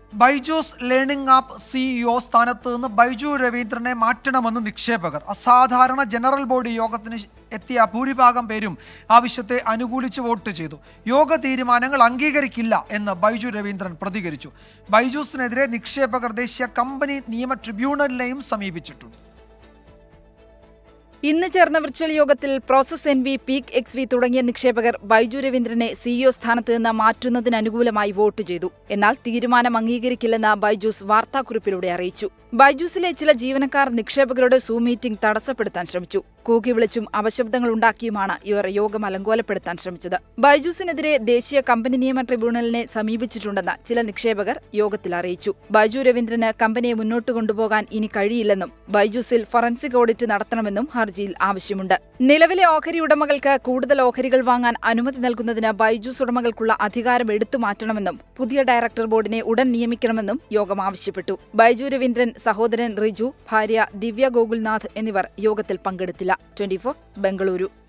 Byju's learning app CEO സ്ഥാനത്ത് നിന്ന് ബൈജു രവീന്ദ്രനെ മാറ്റണമെന്ന് നിക്ഷേപകർ അസാധാരണ ജനറൽ ബോഡി യോഗത്തിന് എത്തിയ ഭൂരിഭാഗം പേരും ആവശ്യത്തെ അനുകൂലിച്ച് വോട്ട് ചെയ്തു യോഗ തീരുമാനങ്ങൾ അംഗീകരിക്കില്ല എന്ന് ബൈജു രവീന്ദ്രൻ പ്രതികരിച്ചു ബൈജൂസിനെതിരെ നിക്ഷേപകർ ദേശീയ കമ്പനി നിയമ ട്രിബ്യൂണലിനെയും സമീപിച്ചിട്ടുണ്ട് ഇന്ന് ചേർന്ന വിർച്വൽ യോഗത്തിൽ Prosus N V Peak X V തുടങ്ങിയ നിക്ഷേപകർ ബൈജു രവീന്ദ്രനെ സിഇഒ സ്ഥാനത്ത് നിന്ന് മാറ്റുന്നതിന് അനുകൂലമായി വോട്ട് ചെയ്തു എന്നാൽ തീരുമാനം അംഗീകരിക്കില്ലെന്ന് ബൈജൂസ് വാർത്താക്കുറിപ്പിലൂടെ അറിയിച്ചു ബൈജൂസിലെ ചില ജീവനക്കാർ നിക്ഷേപകരുടെ സൂം മീറ്റിംഗ് തടസ്സപ്പെടുത്താൻ ശ്രമിച്ചു കൂക്കി വിളിച്ചും അപശബ്ദങ്ങൾ ഉണ്ടാക്കിയുമാണ് ഇവർ യോഗം അലങ്കോലപ്പെടുത്താൻ ശ്രമിച്ചത് ബൈജൂസിനെതിരെ ദേശീയ കമ്പനി നിയമ ട്രിബ്യൂണലിനെ സമീപിച്ചിട്ടുണ്ടെന്ന് ചില നിക്ഷേപകർ യോഗത്തിൽ അറിയിച്ചു ബൈജു രവീന്ദ്രന് കമ്പനിയെ മുന്നോട്ട് കൊണ്ടുപോകാൻ ഇനി കഴിയില്ലെന്നും ബൈജൂസിൽ ഫോറൻസിക് ഓഡിറ്റ് നടത്തണമെന്നും ഹർജിയിൽ ആവശ്യമുണ്ട് നിലവിലെ ഓഹരി ഉടമകൾക്ക് കൂടുതൽ ഓഹരികൾ വാങ്ങാൻ അനുമതി നൽകുന്നതിന് ബൈജൂസ് ഉടമകൾക്കുള്ള അധികാരം എടുത്തു മാറ്റണമെന്നും പുതിയ ഡയറക്ടർ ബോർഡിനെ ഉടൻ നിയമിക്കണമെന്നും യോഗം ആവശ്യപ്പെട്ടു ബൈജു രവീന്ദ്രൻ സഹോദരൻ റിജു ഭാര്യ ദിവ്യ ഗോകുൽനാഥ് എന്നിവർ യോഗത്തിൽ പങ്കെടുത്തില്ല ട്വന്റി ബംഗളൂരു